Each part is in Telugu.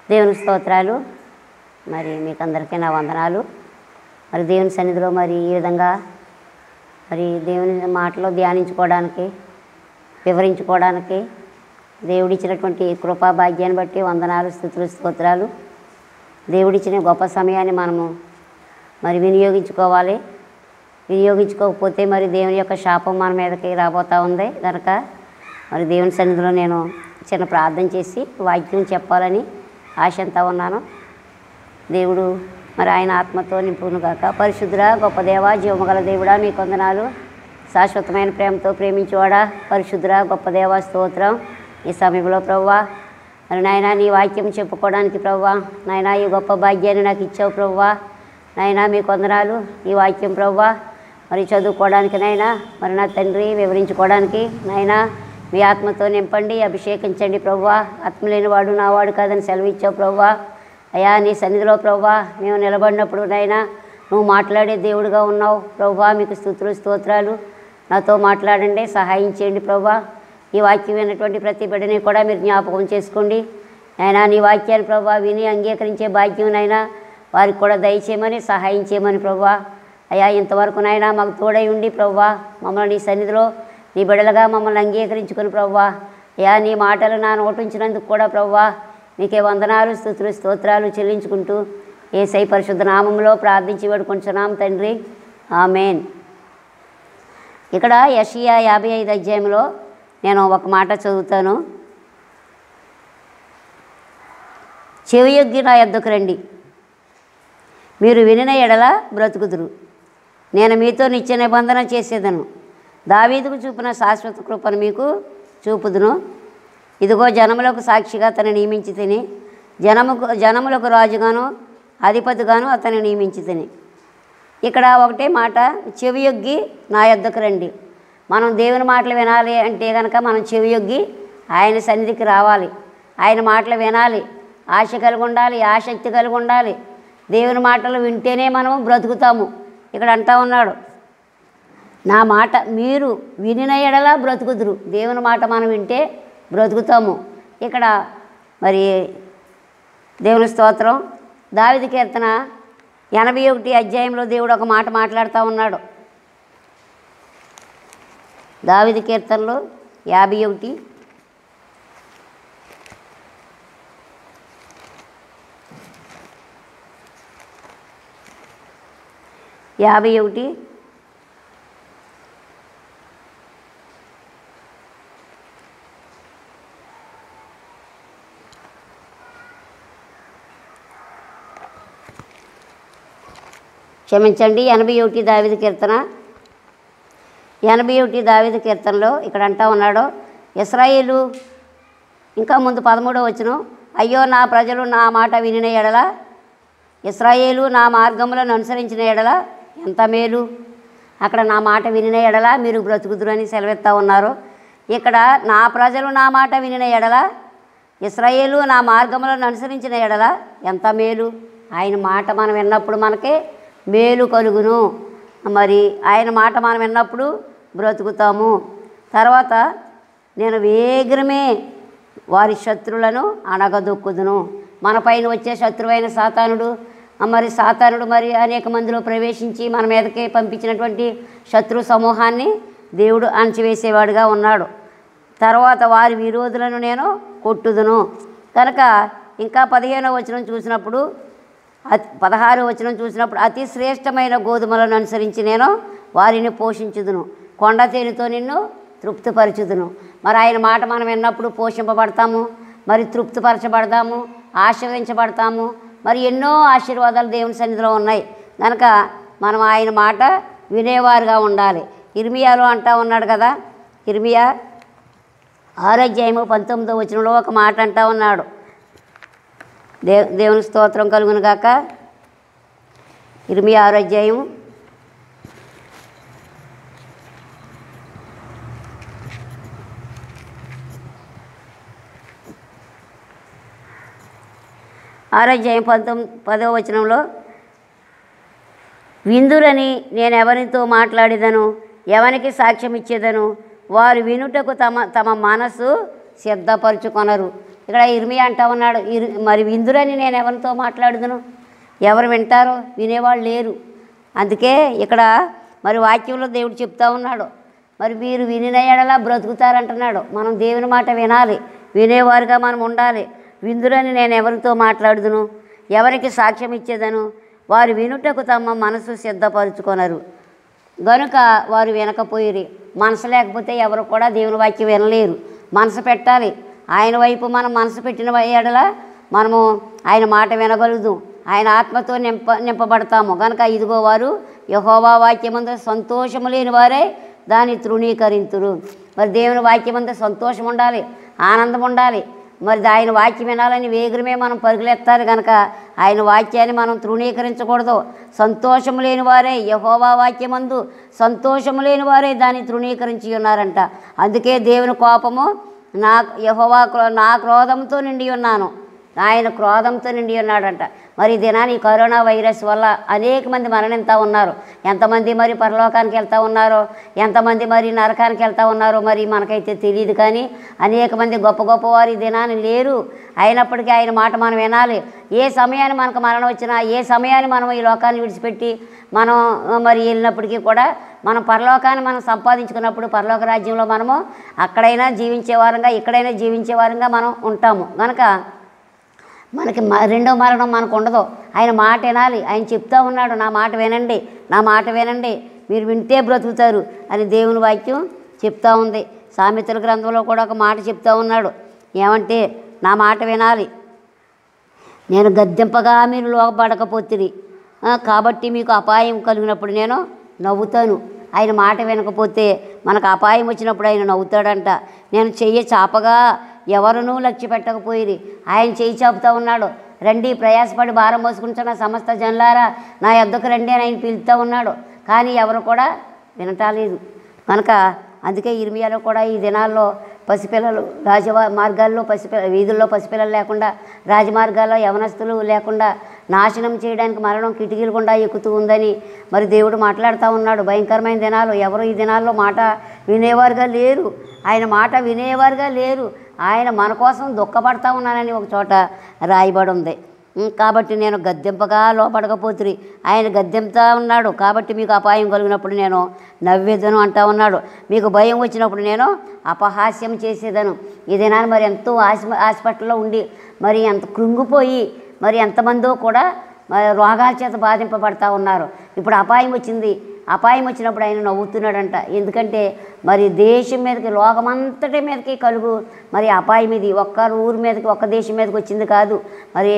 దేవుని స్తోత్రాలు మరి మీకు అందరికీ నా వందనాలు మరి దేవుని సన్నిధిలో మరి ఈ విధంగా మరి దేవుని మాటలో ధ్యానించుకోవడానికి వివరించుకోవడానికి దేవుడిచ్చినటువంటి కృపా భాగ్యాన్ని బట్టి వందనాలు స్థుతులు స్తోత్రాలు దేవుడిచ్చిన గొప్ప సమయాన్ని మనము మరి వినియోగించుకోవాలి వినియోగించుకోకపోతే మరి దేవుని యొక్క శాపం మన మీదకి రాబోతూ ఉంది కనుక మరి దేవుని సన్నిధిలో నేను చిన్న ప్రార్థన చేసి వాక్యం చెప్పాలని ఆశంతా ఉన్నాను దేవుడు మరి ఆయన ఆత్మతో నింపును గాక పరిశుద్ధుడా గొప్ప దేవా జీవమగల దేవుడా మీ కొందనాలు శాశ్వతమైన ప్రేమతో ప్రేమించేవాడా పరిశుద్ధుడా గొప్ప దేవా స్తోత్రం ఈ సమయంలో ప్రవ్వా మరి నాయన నీ వాక్యం చెప్పుకోవడానికి ప్రవ్వా నాయన ఈ గొప్ప భాగ్యాన్ని నాకు ఇచ్చావు ప్రవ్వా నాయన మీ కొందనాలు ఈ వాక్యం ప్రవ్వా మరి చదువుకోవడానికి నాయనా మరి నా తండ్రి వివరించుకోవడానికి నాయనా మీ ఆత్మతో నింపండి అభిషేకించండి ప్రవ్వా ఆత్మ లేనివాడు నా వాడు కాదని సెలవిచ్చావు ప్రవ్వా అయ్యా నీ సన్నిధిలో ప్రవ్వా మేము నిలబడినప్పుడు నాయనా నువ్వు మాట్లాడే దేవుడిగా ఉన్నావు ప్రవ్వా మీకు స్థుతులు స్తోత్రాలు నాతో మాట్లాడండి సహాయం చేయండి ప్రవ్వా ఈ వాక్యం విన్నటువంటి ప్రతి బిడ్డని కూడా మీరు జ్ఞాపకం చేసుకోండి అయినా నీ వాక్యాన్ని ప్రభా విని అంగీకరించే భాగ్యం నైనా వారికి కూడా దయచేయమని సహాయం చేయమని ప్రవ్వా అయ్యా ఇంతవరకు నాయనా మాకు తోడై ఉండి ప్రవ్వా మమ్మల్ని నీ సన్నిధిలో నీ బిడ్డలుగా మమ్మల్ని అంగీకరించుకుని ప్రవ్వా అయ్యా నీ మాటలు నా నోటించినందుకు కూడా ప్రవ్వా నీకే వందనాలు స్థుతులు స్తోత్రాలు చెల్లించుకుంటూ ఏసై పరిశుద్ధ నామంలో ప్రార్థించి వేడుకుంటున్నాం తండ్రి ఆమెన్ ఇక్కడ యషియా యాభై ఐదు అధ్యాయంలో నేను ఒక మాట చదువుతాను చెవియొగ్గి నా యొద్దకు రండి మీరు వినిన ఎడల బ్రతుకుదురు నేను మీతో నిత్య నిబంధన చేసేదను దావీదుకు చూపిన శాశ్వత కృపను మీకు చూపుదును ఇదిగో జనములకు సాక్షిగా అతను నియమించి తిని జనముకు జనములకు రాజుగాను అధిపతిగాను అతను నియమించి తిని ఇక్కడ ఒకటే మాట చెవియొగ్గి నా యొద్దకు రండి మనం దేవుని మాటలు వినాలి అంటే కనుక మనం చెవియొగ్గి ఆయన సన్నిధికి రావాలి ఆయన మాటలు వినాలి ఆశ కలిగి ఉండాలి ఆసక్తి కలిగి ఉండాలి దేవుని మాటలు వింటేనే మనము బ్రతుకుతాము ఇక్కడ అంటా ఉన్నాడు నా మాట మీరు వినిన ఎడలా బ్రతుకుదురు దేవుని మాట మనం వింటే బ్రతుకుతాము ఇక్కడ మరి దేవుని స్తోత్రం దావిది కీర్తన ఎనభై ఒకటి అధ్యాయంలో దేవుడు ఒక మాట మాట్లాడుతూ ఉన్నాడు దావిది కీర్తనలో యాభై ఒకటి యాభై ఒకటి క్షమించండి ఎనభై ఒకటి దావిది కీర్తన ఎనభై ఒకటి దావిది కీర్తనలో ఇక్కడ అంటా ఉన్నాడు ఇస్రాయేలు ఇంకా ముందు పదమూడో వచ్చును అయ్యో నా ప్రజలు నా మాట వినిన ఎడల ఇస్రాయేలు నా మార్గములను అనుసరించిన ఎడల ఎంత మేలు అక్కడ నా మాట వినిన ఎడల మీరు బ్రతుకుదురు అని సెలవెత్తా ఉన్నారు ఇక్కడ నా ప్రజలు నా మాట వినిన ఎడల ఇస్రాయేలు నా మార్గములను అనుసరించిన ఎడల ఎంత మేలు ఆయన మాట మనం విన్నప్పుడు మనకి మేలు కలుగును మరి ఆయన మాట మనం విన్నప్పుడు బ్రతుకుతాము తర్వాత నేను వేగరమే వారి శత్రులను అణగదొక్కుదును మన పైన వచ్చే శత్రువైన సాతానుడు మరి సాతానుడు మరి అనేక మందిలో ప్రవేశించి మన మీదకి పంపించినటువంటి శత్రు సమూహాన్ని దేవుడు అణచివేసేవాడుగా ఉన్నాడు తర్వాత వారి విరోధులను నేను కొట్టుదును కనుక ఇంకా పదిహేనో వచనం చూసినప్పుడు అతి పదహారు వచనం చూసినప్పుడు అతి శ్రేష్టమైన గోధుమలను అనుసరించి నేను వారిని పోషించుదును కొండ తేనెతో నిన్ను తృప్తిపరచుదును మరి ఆయన మాట మనం విన్నప్పుడు పోషింపబడతాము మరి తృప్తిపరచబడతాము ఆశీర్వదించబడతాము మరి ఎన్నో ఆశీర్వాదాలు దేవుని సన్నిధిలో ఉన్నాయి కనుక మనం ఆయన మాట వినేవారుగా ఉండాలి ఇర్మియాలో అంటా ఉన్నాడు కదా ఇర్మియా ఆరోగ్యము పంతొమ్మిదో వచనంలో ఒక మాట అంటా ఉన్నాడు దే దేవుని స్తోత్రం కలుగును గాక ఇరిమియా ఆరోగ్యం ఆరోగ్యం పంతొమ్మిది పదో వచనంలో విందురని నేను ఎవరితో మాట్లాడేదను ఎవరికి సాక్ష్యం ఇచ్చేదను వారు వినుటకు తమ తమ మనసు సిద్ధపరచుకొనరు ఇక్కడ ఇర్మియా అంటా ఉన్నాడు ఇరు మరి విందురని నేను ఎవరితో మాట్లాడుదును ఎవరు వింటారో వినేవాళ్ళు లేరు అందుకే ఇక్కడ మరి వాక్యంలో దేవుడు చెప్తా ఉన్నాడు మరి మీరు వినిన ఎడలా బ్రతుకుతారంటున్నాడు మనం దేవుని మాట వినాలి వినేవారుగా మనం ఉండాలి విందురని నేను ఎవరితో మాట్లాడుదును ఎవరికి సాక్ష్యం ఇచ్చేదను వారు వినుటకు తమ మనసు సిద్ధపరుచుకొనరు గనుక వారు వినకపోయిరి మనసు లేకపోతే ఎవరు కూడా దేవుని వాక్యం వినలేరు మనసు పెట్టాలి ఆయన వైపు మనం మనసు పెట్టిన ఎడల మనము ఆయన మాట వినగలుగుతాం ఆయన ఆత్మతో నింప నింపబడతాము కనుక ఇదిగో వారు యహోవా వాక్యమందు సంతోషము లేని వారే దాన్ని తృణీకరింతురు మరి దేవుని వాక్యమందు సంతోషం ఉండాలి ఆనందం ఉండాలి మరి ఆయన వాక్యం వినాలని వేగరమే మనం పరుగులెత్తాలి కనుక ఆయన వాక్యాన్ని మనం తృణీకరించకూడదు సంతోషము లేని వారే యహోవా వాక్యమందు సంతోషము లేని వారే దాన్ని తృణీకరించి ఉన్నారంట అందుకే దేవుని కోపము నా యహోవా క్రో- నా క్రోధంతో నిండి ఉన్నాను ఆయన క్రోధంతో నిండి ఉన్నాడంట మరి ఈ దినాన్ని ఈ కరోనా వైరస్ వల్ల అనేక మంది మరణిస్తూ ఉన్నారు ఎంతమంది మరి పరలోకానికి వెళ్తూ ఉన్నారో ఎంతమంది మరి నరకానికి వెళ్తూ ఉన్నారో మరి మనకైతే తెలియదు కానీ అనేక మంది గొప్ప గొప్ప వారు ఈ దినాన్ని లేరు అయినప్పటికీ ఆయన మాట మనం వినాలి ఏ సమయాన్ని మనకు మరణం వచ్చినా ఏ సమయాన్ని మనం ఈ లోకాన్ని విడిచిపెట్టి మనం ఆ, మరి వెళ్ళినప్పటికీ కూడా మనం పరలోకాన్ని మనం సంపాదించుకున్నప్పుడు పరలోక రాజ్యంలో మనము అక్కడైనా జీవించే వారంగా ఇక్కడైనా జీవించే వారంగా మనం ఉంటాము కనుక మనకి మ- రెండో మరణం మనకు ఉండదు ఆయన మాట వినాలి ఆయన చెప్తా ఉన్నాడు నా మాట వినండి నా మాట వినండి మీరు వింటే బ్రతుకుతారు అని దేవుని వాక్యం చెప్తా ఉంది సామెతల గ్రంథంలో కూడా ఒక మాట చెప్తా ఉన్నాడు ఏమంటే నా మాట వినాలి నేను గద్దెంపగా మీరు లోపడకపోతుంది కాబట్టి మీకు అపాయం కలిగినప్పుడు నేను నవ్వుతాను ఆయన మాట వినకపోతే మనకు అపాయం వచ్చినప్పుడు ఆయన నవ్వుతాడంట నేను చెయ్యి చాపగా ఎవరునూ లక్ష్య పెట్టకపోయిరి ఆయన చెయ్యి చాపుతా ఉన్నాడు రండి ప్రయాసపడి భారం మోసుకుంటున్న సమస్త జనులారా నా యొద్దకు రండి అని ఆయన పిలుస్తూ ఉన్నాడు కానీ ఎవరు కూడా వినటాలేదు కనుక అందుకే ఇర్మియాలో కూడా ఈ దినాల్లో పసిపిల్లలు రాజ మార్గాల్లో పసిపిల్ల వీధుల్లో పసిపిల్లలు లేకుండా రాజమార్గాల్లో యవనస్తులు లేకుండా నాశనం చేయడానికి మరణం కిటికీలు గుండా ఎక్కుతూ ఉందని మరి దేవుడు మాట్లాడుతూ ఉన్నాడు భయంకరమైన దినాలు ఎవరు ఈ దినాల్లో మాట వినేవారుగా లేరు ఆయన మాట వినేవారుగా లేరు ఆయన మన కోసం దుఃఖపడతా ఉన్నానని ఒక చోట రాయబడి ఉంది ఉం, కాబట్టి నేను గద్దెంపగా లోపడకపోతురి ఆయన గద్దెంతా ఉన్నాడు కాబట్టి మీకు అపాయం కలిగినప్పుడు నేను నవ్వేదను అంటా ఉన్నాడు మీకు భయం వచ్చినప్పుడు నేను అపహాస్యం చేసేదను ఈ దినాన్ని మరి ఎంతో హాస్ప హాస్పిటల్లో ఉండి మరి ఎంత కృంగిపోయి మరి ఎంతమందో కూడా మరి రోగాల చేత బాధింపబడతా ఉన్నారు ఇప్పుడు అపాయం వచ్చింది అపాయం వచ్చినప్పుడు ఆయన నవ్వుతున్నాడంట ఎందుకంటే మరి దేశం మీదకి లోకమంతటి మీదకి కలుగు మరి అపాయం ఇది ఒక్క ఊరి మీదకి ఒక్క దేశం మీదకి వచ్చింది కాదు మరి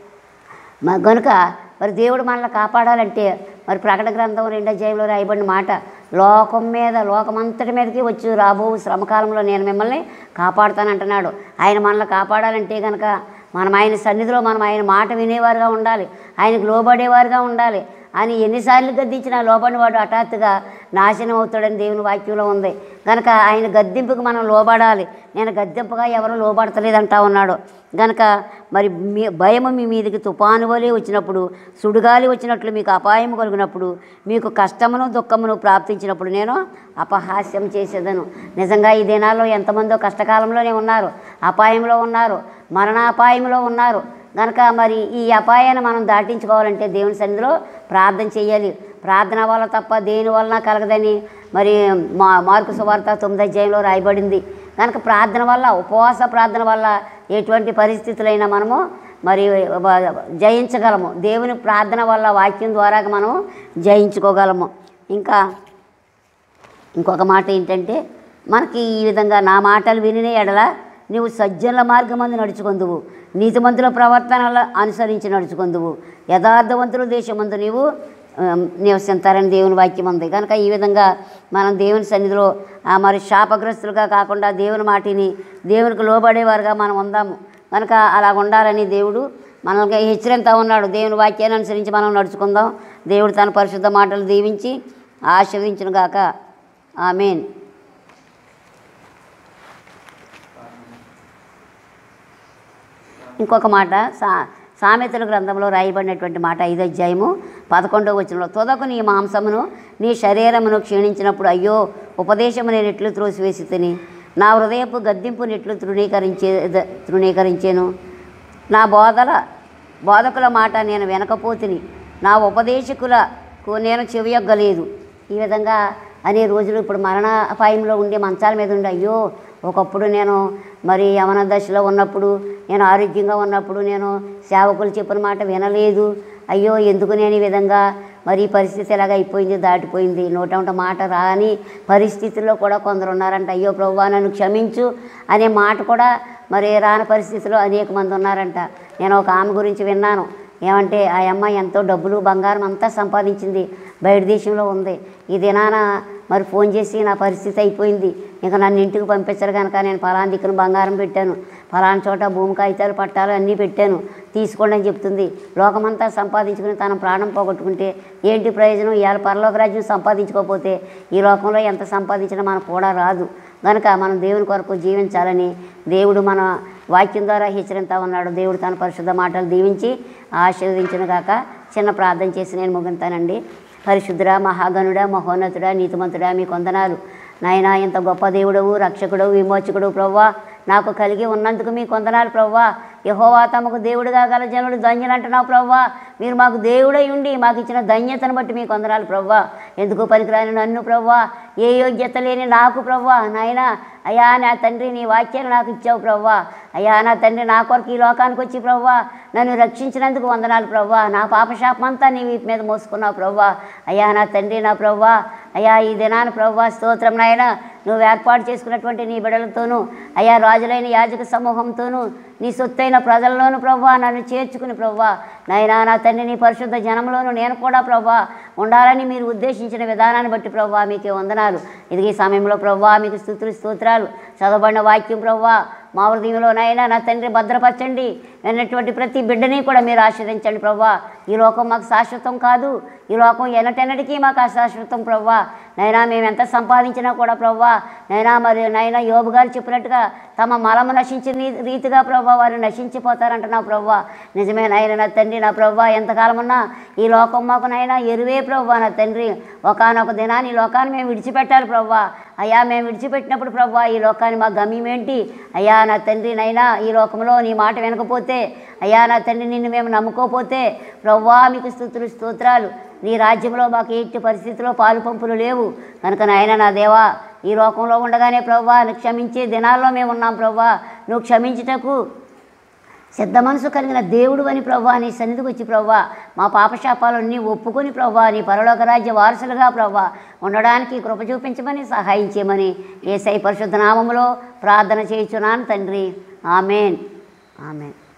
మ- గనుక మరి దేవుడు మనల్ని కాపాడాలంటే మరి ప్రకటన గ్రంథం రెండో అధ్యాయంలో రాయబడిన మాట లోకం మీద లోకమంతటి మీదకి వచ్చి రాబో శ్రమకాలంలో నేను మిమ్మల్ని కాపాడుతానంటున్నాడు ఆయన మనల్ని కాపాడాలంటే కనుక మనం ఆయన సన్నిధిలో మనం ఆయన మాట వినేవారుగా ఉండాలి ఆయనకు లోబడేవారుగా ఉండాలి అని ఎన్నిసార్లు గద్దించినా లోబడిన వాడు హఠాత్తుగా నాశనం అవుతాడని దేవుని వాక్యంలో ఉంది కనుక ఆయన గద్దింపుకు మనం లోబడాలి నేను గద్దింపుగా ఎవరు లోబడతలేదంటా ఉన్నాడు గనుక మరి మీ భయము మీ మీదకి తుఫాను వలె వచ్చినప్పుడు సుడిగాలి వచ్చినట్లు మీకు అపాయం కలిగినప్పుడు మీకు కష్టమును దుఃఖమును ప్రాప్తించినప్పుడు నేను అపహాస్యం చేసేదను నిజంగా ఈ దినాల్లో ఎంతమందో కష్టకాలంలోనే ఉన్నారు అపాయంలో ఉన్నారు మరణాపాయంలో ఉన్నారు కనుక మరి ఈ అపాయాన్ని మనం దాటించుకోవాలంటే దేవుని సన్నిధిలో ప్రార్థన చేయాలి ప్రార్థన వల్ల తప్ప దేని వలన కలగదని మరి మా మార్కు సువార్త తొమ్మిది అధ్యాయంలో రాయబడింది కనుక ప్రార్థన వల్ల ఉపవాస ప్రార్థన వల్ల ఎటువంటి పరిస్థితులైనా మనము మరి వ- జయించగలము దేవుని ప్రార్థన వల్ల వాక్యం ద్వారా మనము జయించుకోగలము ఇంకా ఇంకొక మాట ఏంటంటే మనకి ఈ విధంగా నా మాటలు వినిన ఎడల నీవు సజ్జనుల మార్గమందు నడుచుకుందువు నీతిమంతుల ప్రవర్తనలు అనుసరించి నడుచుకుందువు యథార్థవంతుల దేశమందు నీవు ఆ, నివసిస్తారని దేవుని వాక్యం ఉంది కనుక ఈ విధంగా మనం దేవుని సన్నిధిలో ఆ, మరి శాపగ్రస్తులుగా కాకుండా దేవుని మాటిని దేవునికి లోబడేవారుగా మనం ఉందాము కనుక అలా ఉండాలని దేవుడు మనల్ని హెచ్చరిస్తా ఉన్నాడు దేవుని వాక్యాన్ని అనుసరించి మనం నడుచుకుందాం దేవుడు తన పరిశుద్ధ మాటలు దీవించి ఆశీర్వదించును గాక ఆమెన్ ఇంకొక మాట సా సామెతల గ్రంథంలో రాయబడినటువంటి మాట ఐదు అధ్యాయము పదకొండవ వచనంలో తుదకు నీ మాంసమును నీ శరీరమును క్షీణించినప్పుడు అయ్యో ఉపదేశము నేను ఎట్లు త్రోసివేసి తిని నా హృదయపు గద్దింపు నెట్లు తృణీకరించే ద- తృణీకరించాను నా బోధల బోధకుల మాట నేను వెనకపోతిని నా ఉపదేశకులకు నేను చెవియొగ్గలేదు ఈ విధంగా అనే రోజులు ఇప్పుడు మరణ అపాయంలో ఉండే మంచాల మీద ఉండి అయ్యో ఒకప్పుడు నేను మరి యవన దశలో ఉన్నప్పుడు నేను ఆరోగ్యంగా ఉన్నప్పుడు నేను సేవకులు చెప్పిన మాట వినలేదు అయ్యో ఎందుకు నేను ఈ విధంగా మరి ఈ పరిస్థితి ఎలాగ అయిపోయింది దాటిపోయింది నోట ఉంట మాట రాని పరిస్థితుల్లో కూడా కొందరు ఉన్నారంట అయ్యో ప్రభువా నన్ను క్షమించు అనే మాట కూడా మరి రాని పరిస్థితిలో అనేక మంది ఉన్నారంట నేను ఒక ఆమె గురించి విన్నాను ఏమంటే ఆ అమ్మాయి ఎంతో డబ్బులు బంగారం అంతా సంపాదించింది బయట దేశంలో ఉంది ఈ దినాన మరి ఫోన్ చేసి నా పరిస్థితి అయిపోయింది ఇంకా నన్ను ఇంటికి పంపించరు కనుక నేను ఫలానా దిక్కున బంగారం పెట్టాను ఫలానా చోట భూమి కాగితాలు పట్టాలు అన్నీ పెట్టాను తీసుకోండి అని చెప్తుంది లోకమంతా సంపాదించుకుని తన ప్రాణం పోగొట్టుకుంటే ఏంటి ప్రయోజనం ఇవాళ పరలోక రాజ్యం సంపాదించుకోకపోతే ఈ లోకంలో ఎంత సంపాదించినా మనకు కూడా రాదు కనుక మనం దేవుని కొరకు జీవించాలని దేవుడు మన వాక్యం ద్వారా హెచ్చరిస్తా ఉన్నాడు దేవుడు తన పరిశుద్ధ మాటలు దీవించి ఆశీర్వదించిన గాక చిన్న ప్రార్థన చేసి నేను ముగింతానండి పరిశుద్ధుడా మహాగణుడా మహోన్నతుడా నీతిమంతుడా మీ కొందనాలు నాయనా ఇంత గొప్ప దేవుడవు రక్షకుడు విమోచకుడు ప్రవ్వా నాకు కలిగి ఉన్నందుకు మీ కొందనాలు ప్రవ్వా యహోవా తమకు దేవుడుగా గల జనుడు ధన్యులు అంటున్నావు ప్రవ్వా మీరు మాకు దేవుడై ఉండి మాకు ఇచ్చిన ధన్యతను బట్టి మీ కొందనాలు ప్రవ్వా ఎందుకు పనికిరాని నన్ను ప్రవ్వా ఏ యోగ్యత లేని నాకు ప్రవ్వా నాయనా అయ్యా నా తండ్రి నీ వాక్యాలు నాకు ఇచ్చావు ప్రవ్వా అయ్యా నా తండ్రి నా కొరకు ఈ లోకానికి వచ్చి ప్రవ్వా నన్ను రక్షించినందుకు వందనాలు ప్రవ్వా నా పాపశాపం అంతా నీ వీపు మీద మోసుకున్నావు ప్రవ్వా అయ్యా నా తండ్రి నా ప్రవ్వా అయ్యా ఈ దినాన ప్రవ్వా స్తోత్రం నాయన నువ్వు ఏర్పాటు చేసుకున్నటువంటి నీ బిడలతోనూ అయ్యా రాజులైన యాజక సమూహంతోనూ నీ సొత్తైన ప్రజల్లోనూ ప్రవ్వా నన్ను చేర్చుకుని ప్రవ్వా నాయనా నా తండ్రి నీ పరిశుద్ధ జనంలోనూ నేను కూడా ప్రవ్వా ఉండాలని మీరు ఉద్దేశించిన విధానాన్ని బట్టి ప్రవ్వా మీకే వందనాలు ఇది ఈ సమయంలో ప్రవ్వా మీకు స్థుతులు స్తోత్రాలు చదవబడిన వాక్యం ప్రవ్వా మా హృదయంలోనైనా నా తండ్రి భద్రపరచండి విన్నటువంటి ప్రతి బిడ్డని కూడా మీరు ఆశీర్వదించండి ప్రవ్వా ఈ లోకం మాకు శాశ్వతం కాదు ఈ లోకం ఎన్నటెన్నటికీ మాకు అశాశ్వతం ప్రవ్వా నైనా మేము ఎంత సంపాదించినా కూడా ప్రవ్వా నైనా మరి నైనా యోబు గారు చెప్పినట్టుగా తమ మలము నశించిన రీ- రీతిగా ప్రవ్వా వారు నశించిపోతారంట నా ప్రవ్వా నిజమే నాయన నా తండ్రి నా ప్రవ్వా ఎంతకాలం ఉన్నా ఈ లోకం మాకు నైనా ఎరువే ప్రవ్వా నా తండ్రి ఒకనొక దినాన్ని ఈ లోకాన్ని మేము విడిచిపెట్టాలి ప్రవ్వా అయ్యా మేము విడిచిపెట్టినప్పుడు ప్రవ్వా ఈ లోకాన్ని మా గమ్యం ఏంటి అయ్యా నా తండ్రి నైనా ఈ లోకంలో నీ మాట వినకపోతే అయ్యా నా తండ్రి నిన్ను మేము నమ్ముకోపోతే ప్రవ్వా మీకు స్థుతులు స్తోత్రాలు నీ రాజ్యంలో మాకు ఎట్టి పరిస్థితిలో పాలు పంపులు లేవు కనుక నాయన నా దేవా ఈ లోకంలో ఉండగానే ప్రవ్వా నువ్వు క్షమించే దినాల్లో మేము ఉన్నాం ప్రవ్వా నువ్వు క్షమించుటకు సిద్ధ మనసు కలిగిన దేవుడు అని ప్రవ్వా నీ సన్నిధికి వచ్చి ప్రవ్వా మా పాపశాపాలన్నీ ఒప్పుకొని ప్రవ్వా నీ పరలోక రాజ్య వారసులుగా ప్రవ్వా ఉండడానికి కృప చూపించమని సహాయం చేయమని ఏసై పరిశుద్ధ నామములో ప్రార్థన చేయుచున్నాను తండ్రి ఆమెన్ ఆమెన్